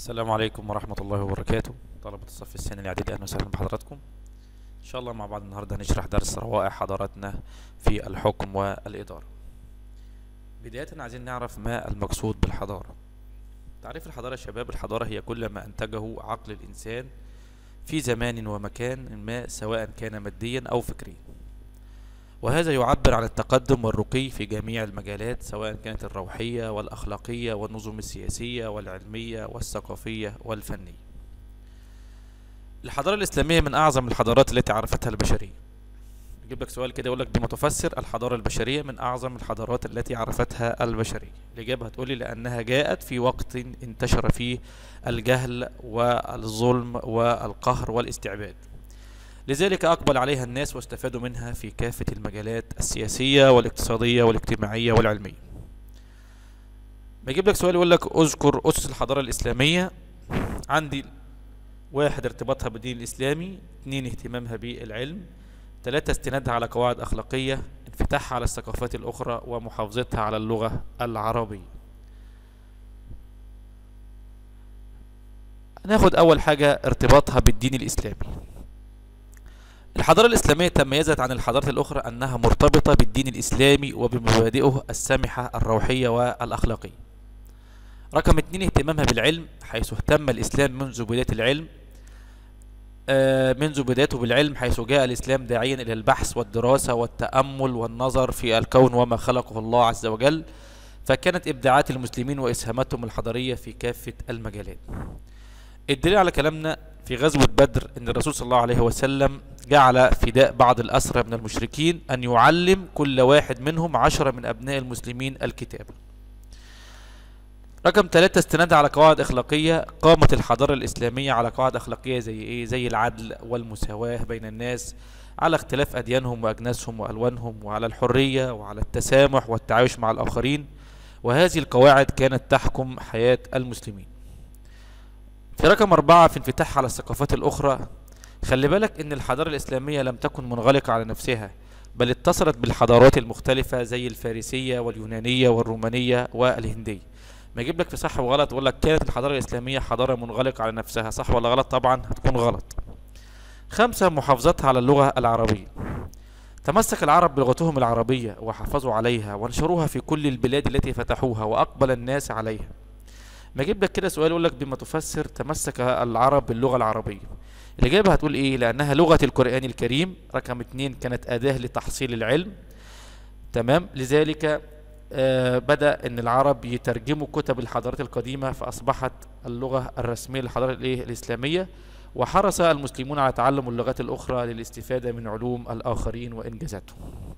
السلام عليكم ورحمة الله وبركاته طلبة الصف الثاني الإعدادي أهلا وسهلا بحضراتكم إن شاء الله مع بعض النهاردة هنشرح درس روائع حضارتنا في الحكم والإدارة بداية عايزين نعرف ما المقصود بالحضارة تعريف الحضارة يا شباب الحضارة هي كل ما أنتجه عقل الإنسان في زمان ومكان ما سواء كان ماديا أو فكريا وهذا يعبر عن التقدم والرقي في جميع المجالات سواء كانت الروحية والأخلاقية والنظم السياسية والعلمية والثقافية والفنية الحضارة الإسلامية من أعظم الحضارات التي عرفتها البشرية يجيب لك سؤال كده يقول لك بما تفسر الحضارة البشرية من أعظم الحضارات التي عرفتها البشرية الإجابة هتقولي لأنها جاءت في وقت انتشر فيه الجهل والظلم والقهر والاستعباد لذلك أقبل عليها الناس واستفادوا منها في كافة المجالات السياسية والاقتصادية والاجتماعية والعلمية بجيب لك سؤال يقول لك اذكر أسس الحضارة الإسلامية عندي واحد ارتباطها بالدين الإسلامي اثنين اهتمامها بالعلم ثلاثة استنادها على قواعد أخلاقية انفتاحها على الثقافات الأخرى ومحافظتها على اللغة العربية هناخد أول حاجة ارتباطها بالدين الإسلامي الحضارة الإسلامية تميزت عن الحضارات الأخرى أنها مرتبطة بالدين الإسلامي وبمبادئه السامحة الروحية والأخلاقية رقم اتنين اهتمامها بالعلم حيث اهتم الإسلام منذ بداية العلم آه منذ بدايته بالعلم حيث جاء الإسلام داعيا إلى البحث والدراسة والتأمل والنظر في الكون وما خلقه الله عز وجل فكانت إبداعات المسلمين وإسهاماتهم الحضارية في كافة المجالات الدليل على كلامنا في غزوة بدر أن الرسول صلى الله عليه وسلم جعل فداء بعض الأسرى من المشركين أن يعلم كل واحد منهم عشرة من أبناء المسلمين الكتاب رقم ثلاثة استناد على قواعد أخلاقية قامت الحضارة الإسلامية على قواعد أخلاقية زي إيه؟ زي العدل والمساواة بين الناس على اختلاف أديانهم وأجناسهم وألوانهم وعلى الحرية وعلى التسامح والتعايش مع الآخرين وهذه القواعد كانت تحكم حياة المسلمين في رقم أربعة في انفتاح على الثقافات الأخرى خلي بالك ان الحضارة الاسلامية لم تكن منغلقة على نفسها بل اتصلت بالحضارات المختلفة زي الفارسية واليونانية والرومانية والهندية ما يجيب لك في صح وغلط يقول لك كانت الحضارة الاسلامية حضارة منغلقة على نفسها صح ولا غلط طبعا هتكون غلط خمسة محافظتها على اللغة العربية تمسك العرب بلغتهم العربية وحافظوا عليها ونشروها في كل البلاد التي فتحوها وأقبل الناس عليها ما اجيب لك كده سؤال يقول لك بما تفسر تمسك العرب باللغة العربية الإجابة هتقول إيه لأنها لغة القرآن الكريم رقم اتنين كانت أداة لتحصيل العلم تمام لذلك آه بدأ أن العرب يترجموا كتب الحضارات القديمة فأصبحت اللغة الرسمية للحضارة الإيه الإسلامية وحرص المسلمون على تعلم اللغات الأخرى للاستفادة من علوم الآخرين وإنجازاتهم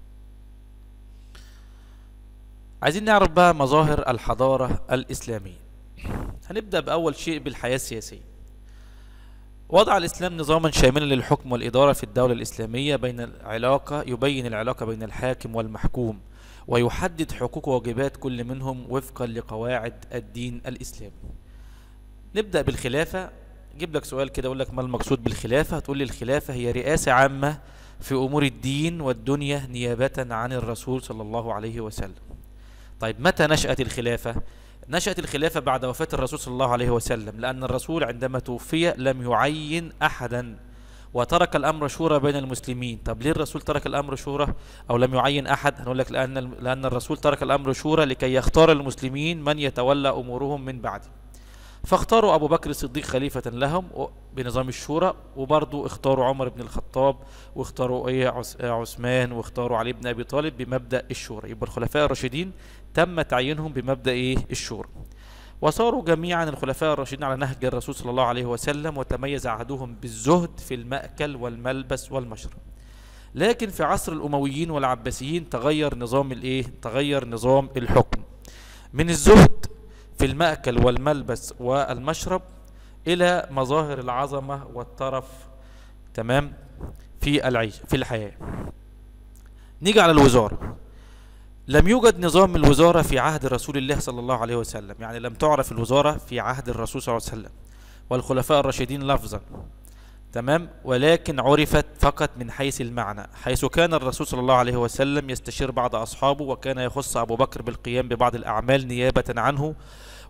عايزين نعرف بقى مظاهر الحضارة الإسلامية هنبدأ بأول شيء بالحياة السياسية وضع الإسلام نظاما شاملا للحكم والإدارة في الدولة الإسلامية بين العلاقة يبين العلاقة بين الحاكم والمحكوم ويحدد حقوق وواجبات كل منهم وفقا لقواعد الدين الإسلامي نبدأ بالخلافة جيب لك سؤال كده أقول لك ما المقصود بالخلافة هتقول لي الخلافة هي رئاسة عامة في أمور الدين والدنيا نيابة عن الرسول صلى الله عليه وسلم طيب متى نشأت الخلافة نشأت الخلافة بعد وفاة الرسول صلى الله عليه وسلم لأن الرسول عندما توفي لم يعين أحدا وترك الأمر شورى بين المسلمين طب ليه الرسول ترك الأمر شورى أو لم يعين أحد هنقول لك لأن, لأن الرسول ترك الأمر شورى لكي يختار المسلمين من يتولى أمورهم من بعده فاختاروا أبو بكر الصديق خليفة لهم بنظام الشورى وبرضو اختاروا عمر بن الخطاب واختاروا ايه عثمان واختاروا علي بن أبي طالب بمبدأ الشورى يبقى الخلفاء الراشدين تم تعيينهم بمبدأ ايه الشورى وصاروا جميعا الخلفاء الراشدين على نهج الرسول صلى الله عليه وسلم وتميز عهدهم بالزهد في المأكل والملبس والمشرب لكن في عصر الأمويين والعباسيين تغير نظام الايه تغير نظام الحكم من الزهد في المأكل والملبس والمشرب إلى مظاهر العظمة والطرف تمام في العيش في الحياة نيجي على الوزارة لم يوجد نظام الوزارة في عهد رسول الله صلى الله عليه وسلم يعني لم تعرف الوزارة في عهد الرسول صلى الله عليه وسلم والخلفاء الراشدين لفظا تمام ولكن عرفت فقط من حيث المعنى حيث كان الرسول صلى الله عليه وسلم يستشير بعض أصحابه وكان يخص أبو بكر بالقيام ببعض الأعمال نيابة عنه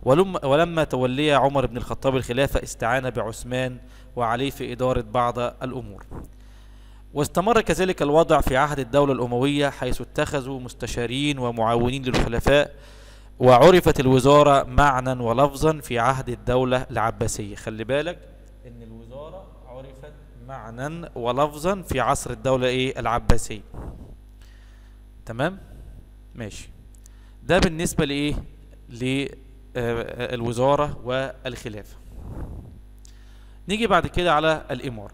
ولم ولما تولي عمر بن الخطاب الخلافة استعان بعثمان وعليه في إدارة بعض الأمور واستمر كذلك الوضع في عهد الدولة الأموية حيث اتخذوا مستشارين ومعاونين للخلفاء وعرفت الوزارة معنى ولفظا في عهد الدولة العباسية خلي بالك ان الوزارة عرفت معنى ولفظا في عصر الدولة ايه العباسية تمام ماشي ده بالنسبة لايه للوزارة والخلافة نيجي بعد كده على الإمارة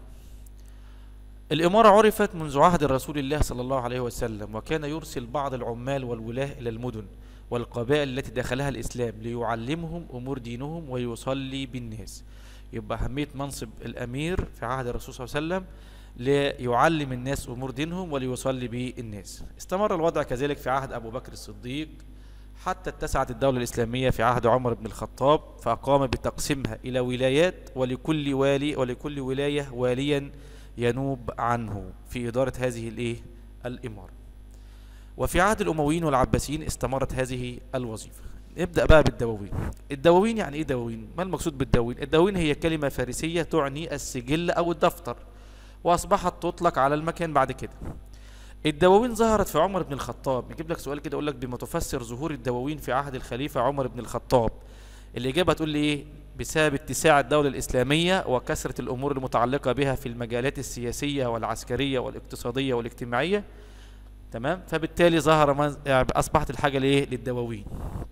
الإمارة عرفت منذ عهد الرسول الله صلى الله عليه وسلم وكان يرسل بعض العمال والولاة إلى المدن والقبائل التي دخلها الإسلام ليعلمهم أمور دينهم ويصلي بالناس يبقى أهمية منصب الأمير في عهد الرسول صلى الله عليه وسلم ليعلم الناس أمور دينهم وليصلي بالناس استمر الوضع كذلك في عهد أبو بكر الصديق حتى اتسعت الدولة الإسلامية في عهد عمر بن الخطاب فأقام بتقسيمها إلى ولايات ولكل والي ولكل ولاية واليا ينوب عنه في إدارة هذه الإيه الإمارة وفي عهد الأمويين والعباسيين استمرت هذه الوظيفة نبدأ بقى بالدواوين الدواوين يعني إيه دواوين؟ ما المقصود بالدواوين؟ الدواوين هي كلمة فارسية تعني السجل أو الدفتر وأصبحت تطلق على المكان بعد كده الدواوين ظهرت في عمر بن الخطاب نجيب لك سؤال كده اقول لك بما تفسر ظهور الدواوين في عهد الخليفه عمر بن الخطاب الاجابه تقول لي ايه بسبب اتساع الدوله الاسلاميه وكثره الامور المتعلقه بها في المجالات السياسيه والعسكريه والاقتصاديه والاجتماعيه تمام فبالتالي ظهر من... يعني اصبحت الحاجه لايه للدواوين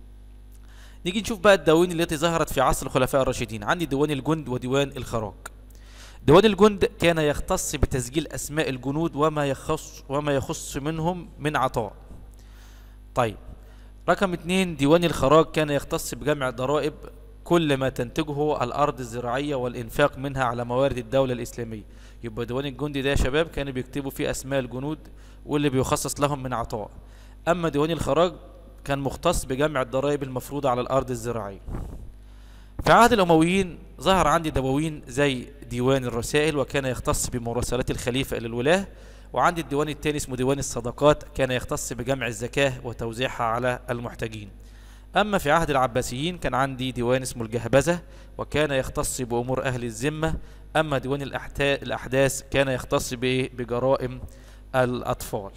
نيجي نشوف بقى الدواوين التي ظهرت في عصر الخلفاء الراشدين عندي ديوان الجند وديوان الخراج ديوان الجند كان يختص بتسجيل أسماء الجنود وما يخص وما يخص منهم من عطاء. طيب رقم اتنين ديوان الخراج كان يختص بجمع ضرائب كل ما تنتجه الأرض الزراعية والإنفاق منها على موارد الدولة الإسلامية. يبقى ديوان الجندي ده يا شباب كانوا بيكتبوا فيه أسماء الجنود واللي بيخصص لهم من عطاء. أما ديوان الخراج كان مختص بجمع الضرائب المفروضة على الأرض الزراعية. في عهد الأمويين ظهر عندي دواوين زي ديوان الرسائل وكان يختص بمراسلات الخليفة إلى الولاة وعندي الديوان الثاني اسمه ديوان الصدقات كان يختص بجمع الزكاة وتوزيعها على المحتاجين أما في عهد العباسيين كان عندي ديوان اسمه الجهبذة وكان يختص بأمور أهل الذمة أما ديوان الأحداث كان يختص بجرائم الأطفال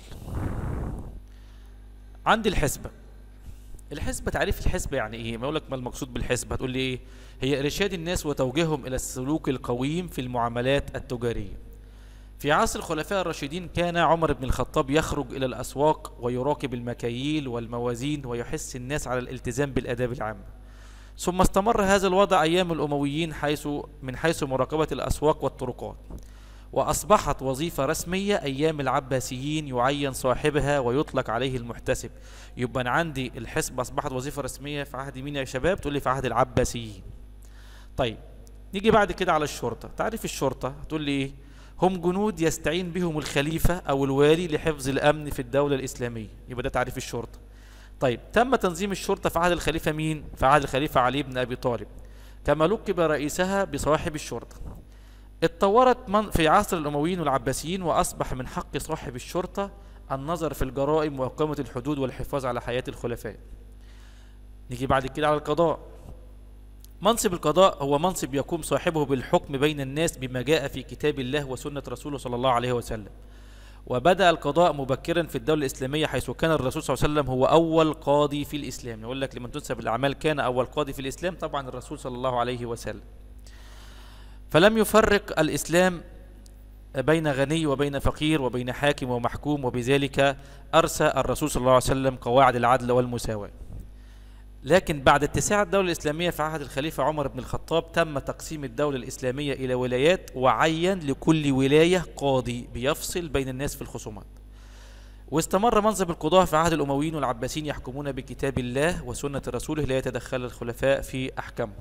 عندي الحسبة الحسبة تعريف الحسبة يعني ايه؟ ما اقول لك ما المقصود بالحسبة هتقول لي ايه؟ هي ارشاد الناس وتوجيههم الى السلوك القويم في المعاملات التجارية. في عصر الخلفاء الراشدين كان عمر بن الخطاب يخرج الى الاسواق ويراقب المكاييل والموازين ويحث الناس على الالتزام بالاداب العامة. ثم استمر هذا الوضع ايام الامويين حيث من حيث مراقبة الاسواق والطرقات. وأصبحت وظيفة رسمية أيام العباسيين يعين صاحبها ويطلق عليه المحتسب يبقى أنا عندي الحسبة أصبحت وظيفة رسمية في عهد مين يا شباب تقول لي في عهد العباسيين طيب نيجي بعد كده على الشرطة تعرف الشرطة هتقول لي إيه هم جنود يستعين بهم الخليفة أو الوالي لحفظ الأمن في الدولة الإسلامية يبقى ده تعريف الشرطة طيب تم تنظيم الشرطة في عهد الخليفة مين في عهد الخليفة علي بن أبي طالب كما لقب رئيسها بصاحب الشرطة اتطورت من في عصر الأمويين والعباسيين وأصبح من حق صاحب الشرطة النظر في الجرائم وإقامة الحدود والحفاظ على حياة الخلفاء نيجي بعد كده على القضاء منصب القضاء هو منصب يقوم صاحبه بالحكم بين الناس بما جاء في كتاب الله وسنة رسوله صلى الله عليه وسلم وبدأ القضاء مبكرا في الدولة الإسلامية حيث كان الرسول صلى الله عليه وسلم هو أول قاضي في الإسلام نقول لك لمن تنسب الأعمال كان أول قاضي في الإسلام طبعا الرسول صلى الله عليه وسلم فلم يفرق الإسلام بين غني وبين فقير وبين حاكم ومحكوم وبذلك أرسى الرسول صلى الله عليه وسلم قواعد العدل والمساواة لكن بعد اتساع الدولة الإسلامية في عهد الخليفة عمر بن الخطاب تم تقسيم الدولة الإسلامية إلى ولايات وعين لكل ولاية قاضي بيفصل بين الناس في الخصومات واستمر منصب القضاة في عهد الأمويين والعباسيين يحكمون بكتاب الله وسنة رسوله لا يتدخل الخلفاء في أحكامه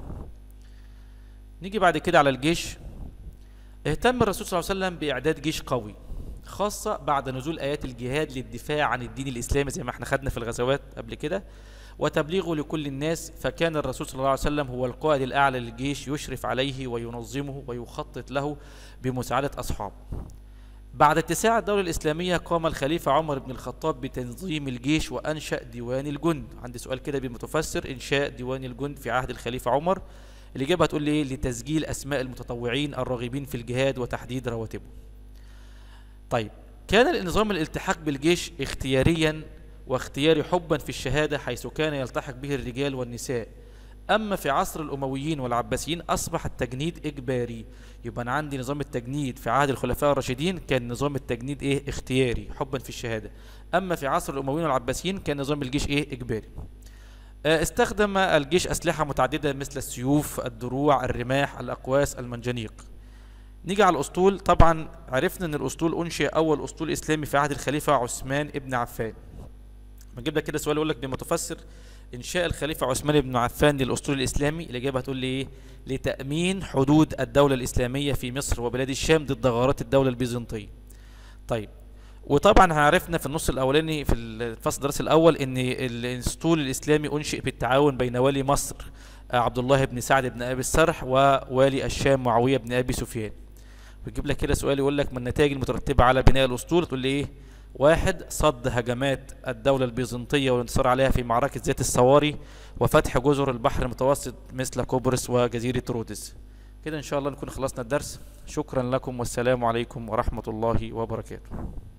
نيجي بعد كده على الجيش اهتم الرسول صلى الله عليه وسلم بإعداد جيش قوي خاصة بعد نزول آيات الجهاد للدفاع عن الدين الإسلامي زي ما احنا خدنا في الغزوات قبل كده وتبليغه لكل الناس فكان الرسول صلى الله عليه وسلم هو القائد الأعلى للجيش يشرف عليه وينظمه ويخطط له بمساعدة أصحابه بعد اتساع الدولة الإسلامية قام الخليفة عمر بن الخطاب بتنظيم الجيش وأنشأ ديوان الجند عندي سؤال كده بالمتفسر إنشاء ديوان الجند في عهد الخليفة عمر الإجابة هتقول لي إيه لتسجيل أسماء المتطوعين الراغبين في الجهاد وتحديد رواتبهم طيب كان النظام الالتحاق بالجيش اختياريا واختياري حبا في الشهادة حيث كان يلتحق به الرجال والنساء أما في عصر الأمويين والعباسيين أصبح التجنيد إجباري يبقى أنا عندي نظام التجنيد في عهد الخلفاء الراشدين كان نظام التجنيد إيه اختياري حبا في الشهادة أما في عصر الأمويين والعباسيين كان نظام الجيش إيه إجباري آه، استخدم الجيش أسلحة متعددة مثل السيوف الدروع الرماح الأقواس المنجنيق نيجي على الأسطول طبعا عرفنا أن الأسطول أنشئ أول أسطول إسلامي في عهد الخليفة عثمان ابن عفان بجيب لك كده سؤال يقول لك بمتفسر انشاء الخليفه عثمان بن عفان للاسطول الاسلامي الاجابه هتقول لي ايه لتامين حدود الدوله الاسلاميه في مصر وبلاد الشام ضد غارات الدوله البيزنطيه طيب وطبعا عرفنا في النص الاولاني في الفصل الدراسي الاول ان الاسطول الاسلامي انشئ بالتعاون بين والي مصر آه، عبد الله بن سعد بن ابي السرح ووالي الشام معاويه بن ابي سفيان ويجيب لك كده سؤال يقول لك ما النتائج المترتبه على بناء الاسطول تقول لي ايه واحد صد هجمات الدولة البيزنطية والانتصار عليها في معركة ذات الصواري وفتح جزر البحر المتوسط مثل قبرص وجزيرة رودس كده إن شاء الله نكون خلصنا الدرس شكرا لكم والسلام عليكم ورحمة الله وبركاته